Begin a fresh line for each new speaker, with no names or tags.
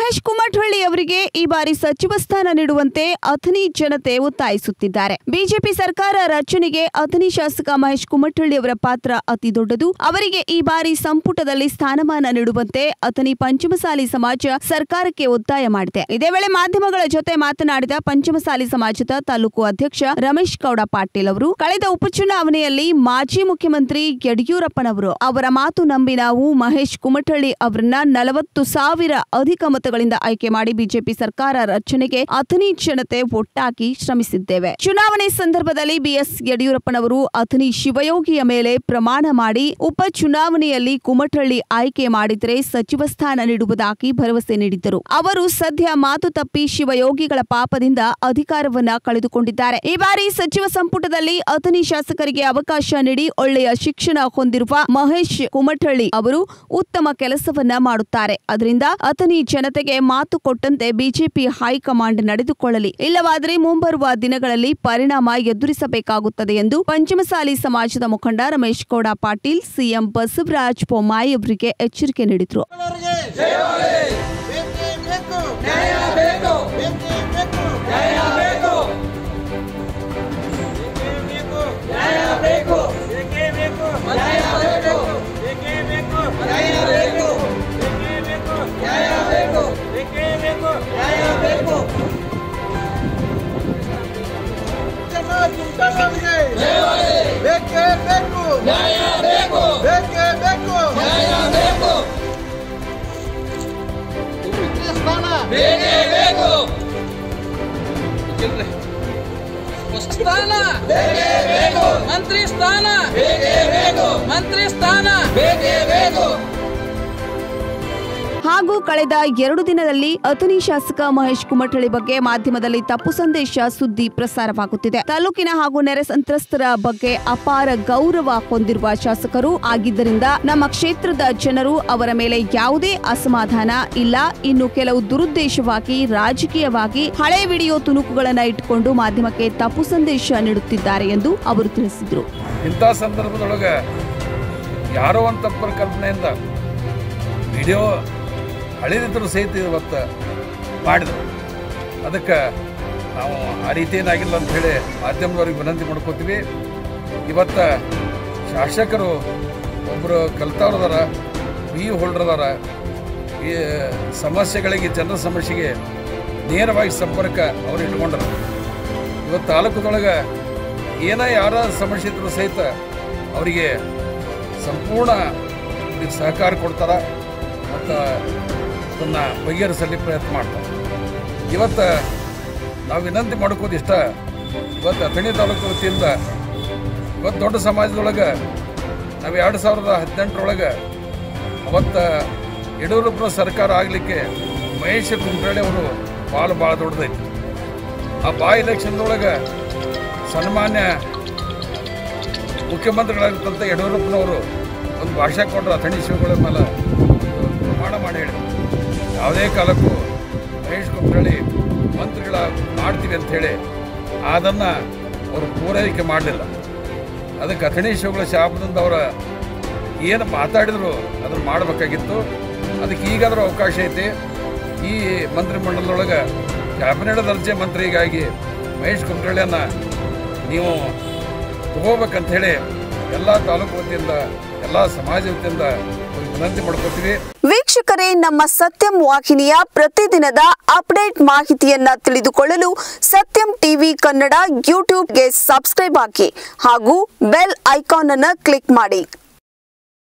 ಮಹೇಶ್ ಕುಮಠಳ್ಳಿ ಅವರಿಗೆ ಈ ಬಾರಿ ಸಚಿವ ಸ್ಥಾನ ನೀಡುವಂತೆ ಅಥಣಿ ಜನತೆ ಒತ್ತಾಯಿಸುತ್ತಿದ್ದಾರೆ ಬಿಜೆಪಿ ಸರ್ಕಾರ ರಚನೆಗೆ ಅಥಣಿ ಶಾಸಕ ಮಹೇಶ್ ಕುಮಠಳ್ಳಿ ಅವರ ಪಾತ್ರ ಅತಿ ದೊಡ್ಡದು ಅವರಿಗೆ ಈ ಬಾರಿ ಸಂಪುಟದಲ್ಲಿ ಸ್ಥಾನಮಾನ ನೀಡುವಂತೆ ಅಥಣಿ ಪಂಚಮಸಾಲಿ ಸಮಾಜ ಸರ್ಕಾರಕ್ಕೆ ಒತ್ತಾಯ ಮಾಡಿದೆ ಇದೇ ವೇಳೆ ಮಾಧ್ಯಮಗಳ ಜೊತೆ ಮಾತನಾಡಿದ ಪಂಚಮಸಾಲಿ ಸಮಾಜದ ತಾಲೂಕು ಅಧ್ಯಕ್ಷ ರಮೇಶ್ ಗೌಡ ಪಾಟೀಲ್ ಅವರು ಕಳೆದ ಉಪಚುನಾವಣೆಯಲ್ಲಿ ಮಾಜಿ ಮುಖ್ಯಮಂತ್ರಿ ಯಡಿಯೂರಪ್ಪನವರು ಅವರ ಮಾತು ನಂಬಿ ನಾವು ಮಹೇಶ್ ಕುಮಠಳ್ಳಿ ಅವರನ್ನ ನಲವತ್ತು ಸಾವಿರ ಅಧಿಕ ಮತಗಳಿಂದ ಆಯ್ಕೆ ಮಾಡಿ ಬಿಜೆಪಿ ಸರ್ಕಾರ ರಚನೆಗೆ ಅಥಣಿ ಜನತೆ ಒಟ್ಟಾಗಿ ಶ್ರಮಿಸಿದ್ದೇವೆ ಚುನಾವಣೆ ಸಂದರ್ಭದಲ್ಲಿ ಬಿಎಸ್ ಯಡಿಯೂರಪ್ಪನವರು ಅಥಣಿ ಶಿವಯೋಗಿಯ ಮೇಲೆ ಪ್ರಮಾಣ ಮಾಡಿ ಉಪ ಚುನಾವಣೆಯಲ್ಲಿ ಕುಮಠಳ್ಳಿ ಆಯ್ಕೆ ಮಾಡಿದರೆ ಸಚಿವ ಸ್ಥಾನ ನೀಡುವುದಾಗಿ ಭರವಸೆ ನೀಡಿದ್ದರು ಅವರು ಸದ್ಯ ಮಾತು ತಪ್ಪಿ ಶಿವಯೋಗಿಗಳ ಪಾಪದಿಂದ ಅಧಿಕಾರವನ್ನ ಕಳೆದುಕೊಂಡಿದ್ದಾರೆ ಈ ಬಾರಿ ಸಚಿವ ಸಂಪುಟದಲ್ಲಿ ಅಥಣಿ ಶಾಸಕರಿಗೆ ಅವಕಾಶ ನೀಡಿ ಒಳ್ಳೆಯ ಶಿಕ್ಷಣ ಹೊಂದಿರುವ ಮಹೇಶ್ ಕುಮಠಳ್ಳಿ ಅವರು ಉತ್ತಮ ಕೆಲಸವನ್ನ ಮಾಡುತ್ತಾರೆ ಅದರಿಂದ ಅಥಣಿ ಜನತೆಗೆ ಮಾತು ಕೊಟ್ಟಂತೆ ಬಿಜೆಪಿ ಹೈಕಮಾಂಡ್ ನಡೆದುಕೊಳ್ಳಲಿ ಇಲ್ಲವಾದರೆ ಮುಂಬರುವ ದಿನಗಳಲ್ಲಿ ಪರಿಣಾಮ ಎದುರಿಸಬೇಕಾಗುತ್ತದೆ ಎಂದು ಪಂಚಮಸಾಲಿ ಸಮಾಜದ ಮುಖಂಡ ರಮೇಶ್ ಗೌಡ ಪಾಟೀಲ್ ಸಿಎಂ ಬಸವರಾಜ ಬೊಮ್ಮಾಯಿ ಅವರಿಗೆ ಎಚ್ಚರಿಕೆ ನೀಡಿದರು
ಬೇಕೇ ಬೇಕು ನ್ಯಾಯ ಬೇಕು ಬೇಕೇ ಬೇಕು ನ್ಯಾಯ ಬೇಕು ಬೇಕೇ ಬೇಕು ನ್ಯಾಯ ಬೇಕು ಬೇಕೇ ಬೇಕು ನ್ಯಾಯ ಬೇಕು ಬೇಕೇ ಬೇಕು ನ್ಯಾಯ ಬೇಕು ಬೇಕೇ ಬೇಕು ನ್ಯಾಯ ಬೇಕು ಬೇಕೇ ಬೇಕು ನ್ಯಾಯ ಬೇಕು ಜನ ಚಿಂತನವರಿಗೆ ಬೇಕೇ ಬೇಕು ನ್ಯಾಯ ಬೇಕು ಬೇಕೇ ಬೇಕು ನ್ಯಾಯ ಬೇಕು ಸ್ಥಾನ
ಸ್ಥಾನ ಮಂತ್ರಿ ಸ್ಥಾನ ಮಂತ್ರಿ ಸ್ಥಾನ
ಹಾಗೂ ಕಳೆದ ಎರಡು ದಿನದಲ್ಲಿ ಅಥಣಿ ಶಾಸಕ ಮಹೇಶ್ ಕುಮಠಳ್ಳಿ ಬಗ್ಗೆ ಮಾಧ್ಯಮದಲ್ಲಿ ತಪ್ಪು ಸಂದೇಶ ಸುದ್ದಿ ಪ್ರಸಾರವಾಗುತ್ತಿದೆ ತಾಲೂಕಿನ ಹಾಗೂ ನೆರೆ ಸಂತ್ರಸ್ತರ ಬಗ್ಗೆ ಅಪಾರ ಗೌರವ ಹೊಂದಿರುವ ಶಾಸಕರು ಆಗಿದ್ದರಿಂದ ನಮ್ಮ ಕ್ಷೇತ್ರದ ಜನರು ಅವರ ಮೇಲೆ ಯಾವುದೇ ಅಸಮಾಧಾನ ಇಲ್ಲ ಇನ್ನು ಕೆಲವು ದುರುದ್ದೇಶವಾಗಿ ರಾಜಕೀಯವಾಗಿ ಹಳೆ ವಿಡಿಯೋ ತುಣುಕುಗಳನ್ನ ಇಟ್ಟುಕೊಂಡು ಮಾಧ್ಯಮಕ್ಕೆ ತಪ್ಪು ಸಂದೇಶ ನೀಡುತ್ತಿದ್ದಾರೆ ಎಂದು ಅವರು ತಿಳಿಸಿದರು
ಇಂಥ ಸಂದರ್ಭದೊಳಗೆ ಯಾರೋ ಒಂದು ತಪ್ಪರ ಕಲ್ಪನೆಯಿಂದ ವಿಡಿಯೋ ಹಳಿದಿದ್ರು ಸಹಿತ ಇವತ್ತು ಮಾಡಿದ್ರು ಅದಕ್ಕೆ ನಾವು ಆ ರೀತಿ ಏನಾಗಿಲ್ಲ ಅಂತ ಹೇಳಿ ಮಾಧ್ಯಮದವ್ರಿಗೆ ವಿನಂತಿ ಮಾಡ್ಕೋತೀವಿ ಇವತ್ತು ಶಾಸಕರು ಒಬ್ಬರು ಕಲ್ತವ್ರದಾರ ಬಿ ಹೋಲ್ಡರ್ ಅದಾರ ಈ ಸಮಸ್ಯೆಗಳಿಗೆ ಜನರ ಸಮಸ್ಯೆಗೆ ನೇರವಾಗಿ ಸಂಪರ್ಕ ಅವ್ರು ಇಟ್ಕೊಂಡ್ರು ಇವತ್ತು ತಾಲೂಕದೊಳಗೆ ಏನ ಯಾರ ಸಮಸ್ಯೆ ಇದ್ರೂ ಸಹಿತ ಅವರಿಗೆ ಸಂಪೂರ್ಣ ಇದಕ್ಕೆ ಸಹಕಾರ ಕೊಡ್ತಾರೆ ಮತ್ತು ಅದನ್ನು ಬಗೆಹರಿಸಲಿ ಪ್ರಯತ್ನ ಮಾಡ್ತಾರೆ ಇವತ್ತು ನಾವು ವಿನಂತಿ ಮಾಡ್ಕೋದು ಇಷ್ಟ ಇವತ್ತು ಅಥಣಿ ತಾಲೂಕು ವತಿಯಿಂದ ಇವತ್ತು ದೊಡ್ಡ ಸಮಾಜದೊಳಗೆ ನಾವು ಎರಡು ಸಾವಿರದ ಹದಿನೆಂಟರೊಳಗೆ ಅವತ್ತು ಯಡಿಯೂರಪ್ಪನ ಸರ್ಕಾರ ಆಗಲಿಕ್ಕೆ ಮಹೇಶ್ ಕುಮಟಳ್ಳಿ ಅವರು ಪಾಲು ಭಾಳ ದೊಡ್ಡದೈತಿ ಆ ಬಾ ಎಲೆಕ್ಷನ್ದೊಳಗೆ ಸನ್ಮಾನ್ಯ ಮುಖ್ಯಮಂತ್ರಿಗಳಾಗಿರ್ತಂಥ ಯಡಿಯೂರಪ್ಪನವರು ಒಂದು ಭಾಷೆ ಕೊಟ್ಟರು ಅಥಣಿ ಶಿವಗಳ ಮೇಲೆ ಒಂದು ಪ್ರಮಾಣ ಮಾಡಿ ಹೇಳಿದರು ಯಾವುದೇ ಕಾಲಕ್ಕೂ ಮಹೇಶ್ ಕುಮಟಳ್ಳಿ ಮಂತ್ರಿಗಳ ಮಾಡ್ತೀವಿ ಅಂತ ಹೇಳಿ ಅದನ್ನು ಅವರು ಪೂರೈಕೆ ಮಾಡಲಿಲ್ಲ ಅದಕ್ಕೆ ಅಥಣಿ ಶಿವಗಳ ಶಾಪದಿಂದ ಅವರ ಏನು ಮಾತಾಡಿದ್ರು ಅದನ್ನು ಮಾಡಬೇಕಾಗಿತ್ತು ಅದಕ್ಕೆ ಈಗಾದರೂ ಅವಕಾಶ ಐತಿ ಈ ಮಂತ್ರಿಮಂಡಲದೊಳಗೆ ಕ್ಯಾಬಿನೆಟ್ ದರ್ಜೆ ಮಂತ್ರಿಗಾಗಿ ಮಹೇಶ್ ಕುಮಟಳ್ಳಿಯನ್ನು ನೀವು ತಗೋಬೇಕಂತ ಹೇಳಿ ಎಲ್ಲ ತಾಲೂಕು ವತಿಯಿಂದ ಎಲ್ಲ ಸಮಾಜ ವತಿಯಿಂದ ಒಂದು ವಿನಂತಿ ಮಾಡ್ಕೋತೀವಿ
ವೀಕ್ಷಕರೇ ನಮ್ಮ ಸತ್ಯಂ ವಾಹಿನಿಯ ಪ್ರತಿದಿನದ ಅಪ್ಡೇಟ್ ಮಾಹಿತಿಯನ್ನ ತಿಳಿದುಕೊಳ್ಳಲು ಸತ್ಯಂ ಟಿವಿ ಕನ್ನಡ ಯೂಟ್ಯೂಬ್ಗೆ ಸಬ್ಸ್ಕ್ರೈಬ್ ಹಾಕಿ ಹಾಗೂ ಬೆಲ್ ಐಕಾನ್ ಅನ್ನು ಕ್ಲಿಕ್ ಮಾಡಿ